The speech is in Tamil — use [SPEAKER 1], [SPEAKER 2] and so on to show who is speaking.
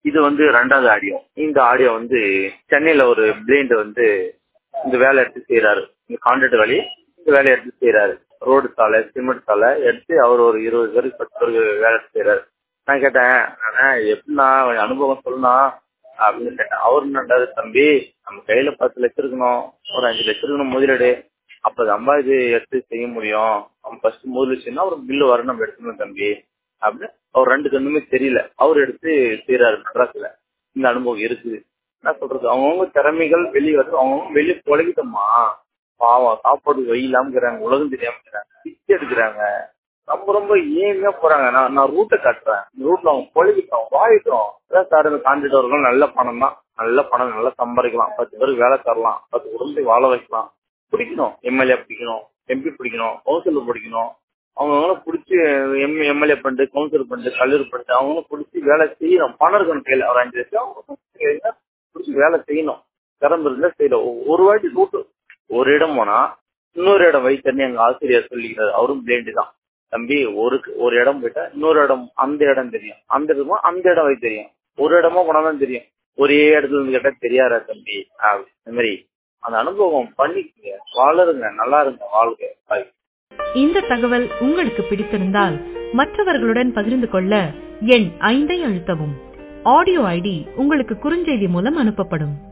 [SPEAKER 1] இது வந்து ரெண்டாவது ஆடியோ இந்த ஆடியோ வந்து சென்னையில ஒரு பிளைண்ட் வந்து இந்த வேலை எடுத்து செய்யறாரு இந்த கான்ட்ராக்ட் வேலையை இந்த வேலையை எடுத்து செய்யறாரு ரோடு சாலை சிமெண்ட் சாலை எடுத்து அவர் ஒரு இருபது பேருக்கு பத்து பேருக்கு வேலை எடுத்து செய்யறாரு நான் கேட்டேன் அண்ணா எப்படின்னா கொஞ்சம் அனுபவம் சொல்லுனா அப்படின்னு கேட்டேன் அவர் என்னண்டாரு தம்பி நம்ம கையில பத்து லட்சம் இருக்கணும் ஒரு அஞ்சு லட்சம் இருக்கணும் முதலீடு அப்ப அம்மா இது எடுத்து செய்ய முடியும் நம்ம ஃபர்ஸ்ட் முதலீடுனா ஒரு பில்லு வர நம்ம எடுத்துக்கணும் தம்பி அப்படின்னு அவர் ரெண்டு கண்ணுமே தெரியல அவர் எடுத்து செய்யறாரு மெட்ராஸ்ல இந்த அனுபவம் இருக்குது என்ன சொல்றது அவங்கவுங்க திறமைகள் வெளியே வருது அவங்கவுங்க வெளியே பொழகிட்டோமா பாவம் சாப்பாடு வெயிலாம இருக்கிறாங்க உலகம் தெரியாம இருக்கிறாங்க பிச்சை எடுக்கிறாங்க ரொம்ப ரொம்ப ஏமையா போறாங்க நான் நான் ரூட்டை காட்டுறேன் இந்த ரூட்ல அவங்க பொழகிட்டோம் வாழிட்டோம் அதான் சார் இந்த கான்ட்ராக்ட் அவர்கள் நல்ல பணம் தான் நல்ல பணம் நல்லா சம்பாதிக்கலாம் பத்து பேருக்கு வேலை தரலாம் பத்து குடும்பத்தை வாழ வைக்கலாம் பிடிக்கணும் எம்எல்ஏ பிடிக்கணும் எம்பி பிடிக்கணும் கவுன்சிலர் பிடிக்கணும் அவங்கவுங்கள பிடிச்சி எம் எம்எல்ஏ பண்ணிட்டு கவுன்சிலர் பண்ணிட்டு கல்லூரி பண்ணிட்டு அவங்களும் பிடிச்சி வேலை செய்யணும் பணம் இருக்கணும் கையில ஒரு அஞ்சு லட்சம் பிடிச்சி வேலை செய்யணும் திறம்பு இருந்தா செய்யணும் ஒரு வாட்டி ரூட்டு ஒரு இடம் போனா இன்னொரு இடம் வைத்தன்னு எங்க ஆசிரியர் சொல்லிக்கிறாரு அவரும் பிளேண்டு தான் தம்பி ஒரு ஒரு இடம் போயிட்டா இன்னொரு இடம் அந்த இடம் தெரியும் அந்த இடமா அந்த இடம் வை தெரியும் ஒரு இடமா போனாதான் தெரியும் ஒரே இடத்துல இருந்து கேட்டா தெரியாதா தம்பி இந்த மாதிரி அந்த அனுபவம் பண்ணிக்கங்க வாழருங்க நல்லா இருங்க வாழ்க்கை பாய்
[SPEAKER 2] இந்த தகவல் உங்களுக்கு பிடித்திருந்தால் மற்றவர்களுடன் பகிர்ந்து கொள்ள எண் ஐந்தை அழுத்தவும் ஆடியோ ஐடி உங்களுக்கு குறுஞ்செய்தி மூலம் அனுப்பப்படும்